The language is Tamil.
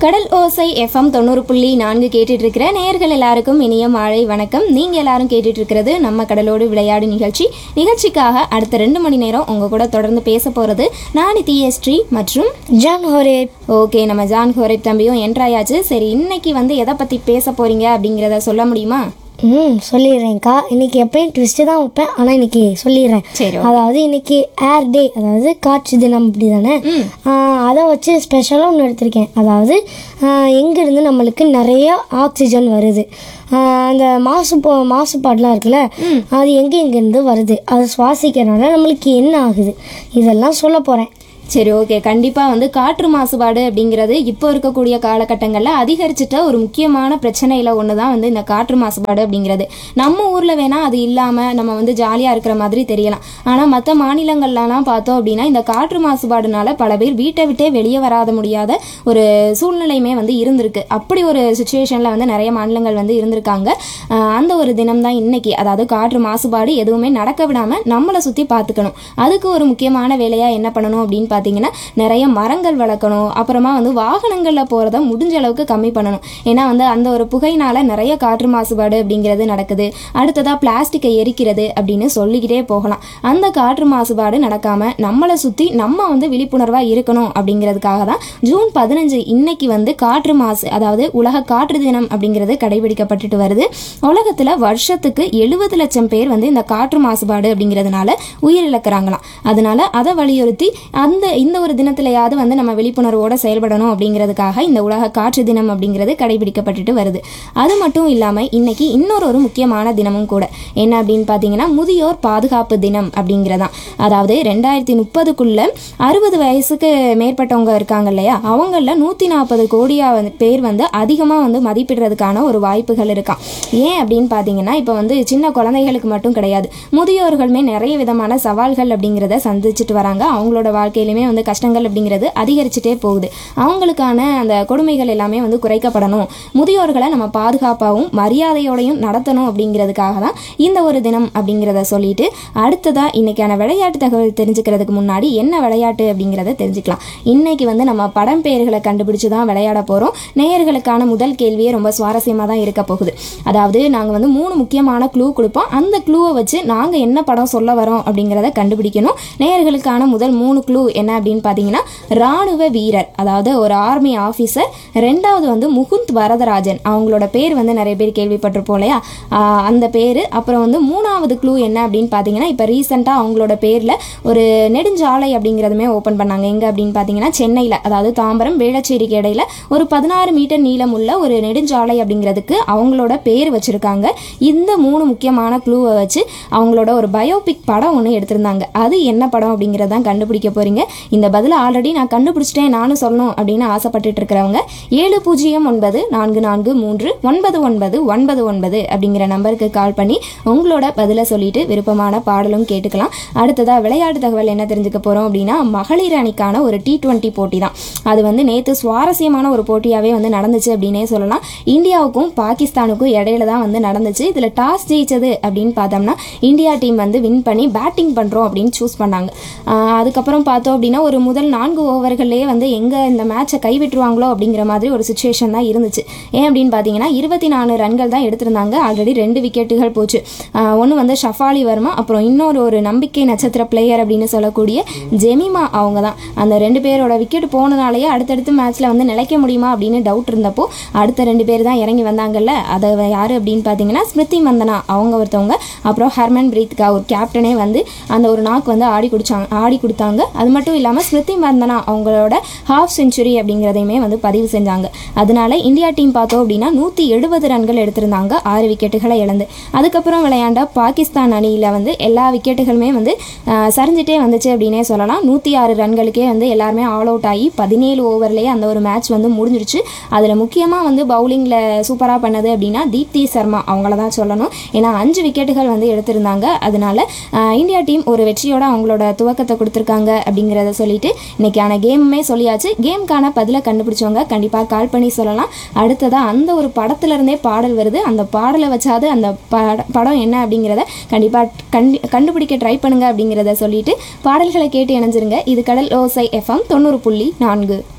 கடல் ஓசை எஃப்எம் தொண்ணூறு புள்ளி நான்கு கேட்டுட்டு இருக்கிற நேயர்கள் எல்லாருக்கும் இனிய மாலை வணக்கம் நீங்க எல்லாரும் கேட்டுட்டு இருக்கிறது நம்ம கடலோடு விளையாடு நிகழ்ச்சி நிகழ்ச்சிக்காக அடுத்த ரெண்டு மணி நேரம் உங்க கூட தொடர்ந்து பேச போறது நான் டிஎஸ்ட்ரி மற்றும் ஜான் ஹோரேப் ஓகே நம்ம ஜான் ஹோரேப் தம்பியும் என்ட்ராயாச்சு சரி இன்னைக்கு வந்து எதை பத்தி பேச போறீங்க அப்படிங்கிறத சொல்ல முடியுமா ம் சொல்லிடுறேன்க்கா இன்னைக்கு எப்பயும் ட்விஸ்ட்டு தான் வைப்பேன் ஆனால் இன்னைக்கு சொல்லிடுறேன் சரி அதாவது இன்னைக்கு ஏர் டே அதாவது காற்று தினம் அப்படி தானே அதை வச்சு ஸ்பெஷலாக ஒன்று எடுத்திருக்கேன் அதாவது ஆஹ், எங்கிருந்து நம்மளுக்கு நிறைய ஆக்சிஜன் வருது ஆஹ், அந்த மாசு போ மாசுபாடுலாம் இருக்குல்ல அது எங்கே எங்கேருந்து வருது அதை சுவாசிக்கிறனால நம்மளுக்கு என்ன ஆகுது இதெல்லாம் சொல்ல போகிறேன் சரி ஓகே கண்டிப்பாக வந்து காற்று மாசுபாடு அப்படிங்கிறது இப்போ இருக்கக்கூடிய காலகட்டங்களில் அதிகரிச்சிட்ட ஒரு முக்கியமான பிரச்சனையில் ஒன்று தான் வந்து இந்த காற்று மாசுபாடு அப்படிங்கிறது நம்ம ஊரில் வேணால் அது இல்லாமல் நம்ம வந்து ஜாலியாக இருக்கிற மாதிரி தெரியலாம் ஆனால் மற்ற மாநிலங்கள்லாம் பார்த்தோம் அப்படின்னா இந்த காற்று மாசுபாடுனால பல பேர் வீட்டை விட்டே வெளியே வராத முடியாத ஒரு சூழ்நிலையுமே வந்து இருந்திருக்கு அப்படி ஒரு சுச்சுவேஷனில் வந்து நிறைய மாநிலங்கள் வந்து இருந்திருக்காங்க ஆஹ் அந்த ஒரு தினம் தான் இன்னைக்கு அதாவது காற்று மாசுபாடு எதுவுமே நடக்க விடாமல் நம்மளை சுற்றி பார்த்துக்கணும் அதுக்கு ஒரு முக்கியமான வேலையாக என்ன பண்ணணும் அப்படின்னு பார்த்தீங்கன்னா நிறைய மரங்கள் வளர்க்கணும் அப்புறமா வந்து வாகனங்களில் போகிறத முடிஞ்ச அளவுக்கு கம்மி பண்ணணும் ஏன்னா வந்து அந்த ஒரு புகையினால நிறைய காற்று மாசுபாடு அப்படிங்கிறது நடக்குது அடுத்ததாக பிளாஸ்டிக்கை எரிக்கிறது அப்படின்னு சொல்லிக்கிட்டே போகலாம் அந்த காற்று மாசுபாடு நடக்காம நம்மளை சுற்றி நம்ம வந்து விழிப்புணர்வாக இருக்கணும் அப்படிங்கிறதுக்காக தான் ஜூன் பதினஞ்சு இன்னைக்கு வந்து காற்று மாசு அதாவது உலக காற்று தினம் அப்படிங்கிறது கடைபிடிக்கப்பட்டுட்டு வருது உலகத்தில் வருஷத்துக்கு எழுபது லட்சம் பேர் வந்து இந்த காற்று மாசுபாடு அப்படிங்கிறதுனால உயிரிழக்கிறாங்களாம் அதனால அதை வலியுறுத்தி அந்த இந்த ஒரு தினத்திலையாவது வந்து நம்ம விழிப்புணர்வோட செயல்படணும் அப்படிங்கிறதுக்காக இந்த உலக காற்று தினம் அப்படிங்கிறது கடைபிடிக்கப்பட்டுட்டு வருது அது மட்டும் இல்லாமல் இன்னைக்கு இன்னொரு ஒரு முக்கியமான தினமும் கூட என்ன அப்படின்னு பார்த்தீங்கன்னா முதியோர் பாதுகாப்பு தினம் அப்படிங்கிறதான் அதாவது ரெண்டாயிரத்தி முப்பதுக்குள்ள அறுபது வயசுக்கு மேற்பட்டவங்க இருக்காங்க இல்லையா அவங்கள நூற்றி நாற்பது கோடியா வந்து பேர் வந்து அதிகமாக வந்து மதிப்பிடுறதுக்கான ஒரு வாய்ப்புகள் இருக்காம் ஏன் அப்படின்னு பார்த்தீங்கன்னா இப்போ வந்து சின்ன குழந்தைகளுக்கு மட்டும் கிடையாது முதியோர்களுமே நிறைய விதமான சவால்கள் அப்படிங்கிறத சந்திச்சுட்டு வராங்க அவங்களோட வாழ்க்கையிலுமே வந்து கஷ்டங்கள் அப்படிங்கிறது அதிகரிச்சுட்டே போகுது அவங்களுக்கான அந்த கொடுமைகள் எல்லாமே வந்து குறைக்கப்படணும் முதியோர்களை நம்ம பாதுகாப்பாகவும் மரியாதையோடையும் நடத்தணும் அப்படிங்கிறதுக்காக தான் இந்த ஒரு தினம் அப்படிங்கிறத சொல்லிட்டு அடுத்ததா இன்னைக்கான விளையாட்டு தகவல் தெரிஞ்சுக்கிறதுக்கு முன்னாடி என்ன விளையாட்டு அப்படிங்கிறத தெரிஞ்சுக்கலாம் இன்னைக்கு வந்து நம்ம படம் பெயர்களை கண்டுபிடிச்சு தான் விளையாட போகிறோம் நேயர்களுக்கான முதல் கேள்வியே ரொம்ப சுவாரஸ்யமாக தான் இருக்க போகுது அதாவது நாங்கள் வந்து மூணு முக்கியமான க்ளூ கொடுப்போம் அந்த க்ளூவை வச்சு நாங்கள் என்ன படம் சொல்ல வரோம் அப்படிங்கிறத கண்டுபிடிக்கணும் நேயர்களுக்கான முதல் மூணு க்ளூ என்ன அப்படின்னு பார்த்தீங்கன்னா ராணுவ வீரர் அதாவது ஒரு ஆர்மி ஆஃபீஸர் ரெண்டாவது வந்து முகுந்த் வரதராஜன் அவங்களோட பேர் வந்து நிறைய பேர் கேள்விப்பட்டிருப்போம் இல்லையா ஆஹ் அந்த பேர் அப்புறம் வந்து மூணாவது க்ளூ என்ன அப்படின்னு பார்த்தீங்கன்னா இப்போ ரீசெண்டாக அவங்களோட பேரில் ஒரு நெடுஞ்சாலை அப்படிங்கிறதுமே ஓப்பன் பண்ணாங்க எங்கே அப்படின்னு பார்த்தீங்கன்னா சென்னையில் அதாவது தாம்பரம் வேளச்சேரிக்கு இடையில ஒரு பதினாறு மீட்டர் நீளம் உள்ள ஒரு நெடுஞ்சாலை அப்படிங்கிறதுக்கு அவங்களோட பேர் வச்சுருக்காங்க இந்த மூணு முக்கியமான க்ளூவை வச்சு அவங்களோட ஒரு பயோபிக் படம் ஒன்று எடுத்திருந்தாங்க அது என்ன படம் அப்படிங்கிறதான் கண்டுபிடிக்க போறீங்க இந்த பதிலை ஆல்ரெடி நான் கண்டுபிடிச்சிட்டேன் நானும் சொல்லணும் அப்படின்னு ஆசைப்பட்டுட்டு இருக்கிறவங்க ஏழு பூஜ்ஜியம் ஒன்பது நான்கு நான்கு மூன்று ஒன்பது ஒன்பது ஒன்பது ஒன்பது அப்படிங்கிற நம்பருக்கு கால் பண்ணி உங்களோட பதிலை சொல்லிட்டு விருப்பமான பாடலும் கேட்டுக்கலாம் அடுத்ததா விளையாட்டு தகவல் என்ன தெரிஞ்சுக்க போறோம் அப்படின்னா மகளிர் அணிக்கான ஒரு டி டுவெண்ட்டி போட்டி தான் அது வந்து நேற்று சுவாரஸ்யமான ஒரு போட்டியாகவே வந்து நடந்துச்சு அப்படின்னே சொல்லலாம் இந்தியாவுக்கும் பாகிஸ்தானுக்கும் இடையில தான் வந்து நடந்துச்சு இதில் டாஸ் ஜெயிச்சது அப்படின்னு பார்த்தோம்னா இந்தியா டீம் வந்து வின் பண்ணி பேட்டிங் பண்ணுறோம் அப்படின்னு சூஸ் பண்ணாங்க ஆஹ் அதுக்கப்புறம் பார்த்தோம் அப்படின்னா ஒரு முதல் நான்கு ஓவர்கள்லேயே வந்து எங்கே இந்த மேட்சை கைவிட்டுருவாங்களோ அப்படிங்கிற மாதிரி ஒரு சுச்சுவேஷன் தான் இருந்துச்சு ஏன் அப்படின்னு பார்த்தீங்கன்னா இருபத்தி நாலு ரன்கள் தான் எடுத்திருந்தாங்க ஆல்ரெடி ரெண்டு விக்கெட்டுகள் போச்சு ஒன்று வந்து ஷஃபாலி வர்மா அப்புறம் இன்னொரு ஒரு நம்பிக்கை நட்சத்திர பிளேயர் அப்படின்னு சொல்லக்கூடிய ஜெமிமா அவங்க தான் அந்த ரெண்டு பேரோட விக்கெட் போனனாலேயே அடுத்தடுத்து மேட்ச்சில் வந்து நிலைக்க முடியுமா அப்படின்னு டவுட் இருந்தப்போ அடுத்த ரெண்டு பேர் தான் இறங்கி வந்தாங்கல்ல அதை யார் அப்படின்னு பார்த்தீங்கன்னா ஸ்மிருதி மந்தனா அவங்க ஒருத்தவங்க அப்புறம் ஹர்மன் பிரீத் கவுர் கேப்டனே வந்து அந்த ஒரு நாக்கு வந்து ஆடி குடிச்சாங்க ஆடி கொடுத்தாங்க அது மட்டும் இல்லாமல் ஸ்மிருதி மந்தனா அவங்களோட ஹாஃப் செஞ்சுரி அப்படிங்கிறதையுமே வந்து பதிவு செஞ்சாங்க அதனால இந்தியா டீம் பார்த்தோம் அப்படின்னா நூற்றி எழுபது ரன்கள் எடுத்திருந்தாங்க ஆறு விக்கெட்டுகளை இழந்து அதுக்கப்புறம் விளையாண்ட பாகிஸ்தான் அணியில் வந்து எல்லா விக்கெட்டுகளுமே வந்து ஆஹ், சரிஞ்சிட்டே வந்துச்சு அப்படின்னே சொல்லலாம் நூற்றி ஆறு ரன்களுக்கே வந்து எல்லாருமே ஆல் அவுட் ஆகி பதினேழு ஓவர்லேயே அந்த ஒரு மேட்ச் வந்து முடிஞ்சிருச்சு அதில் முக்கியமாக வந்து பவுலிங்கில் சூப்பராக பண்ணது அப்படின்னா தீப்தி சர்மா அவங்கள தான் சொல்லணும் ஏன்னா அஞ்சு விக்கெட்டுகள் வந்து எடுத்திருந்தாங்க அதனால ஆஹ், இந்தியா டீம் ஒரு வெற்றியோட அவங்களோட துவக்கத்தை கொடுத்துருக்காங்க அப்படிங்கிறத சொல்லிட்டு இன்னைக்கான கேமுமே சொல்லியாச்சு கேமுக்கான பதிலை கண்டுபிடிச்சவங்க கண்டிப்பாக கால் பண்ணி சொல்லலாம் அடுத்ததாக அந்த ஒரு படத்துல இருந்தே பாடல் வருது அந்த பாடலை வச்சாது அந்த பட படம் என்ன அப்படிங்கிறத கண்டிப்பாக கண்டி கண்டுபிடிக்க ட்ரை பண்ணுங்க அப்படிங்கிறத சொல்லிட்டு பாடல்களை கேட்டு இணைஞ்சிருங்க இது கடல் ஓசை எஃப்எம் தொண்ணூறு புள்ளி நான்கு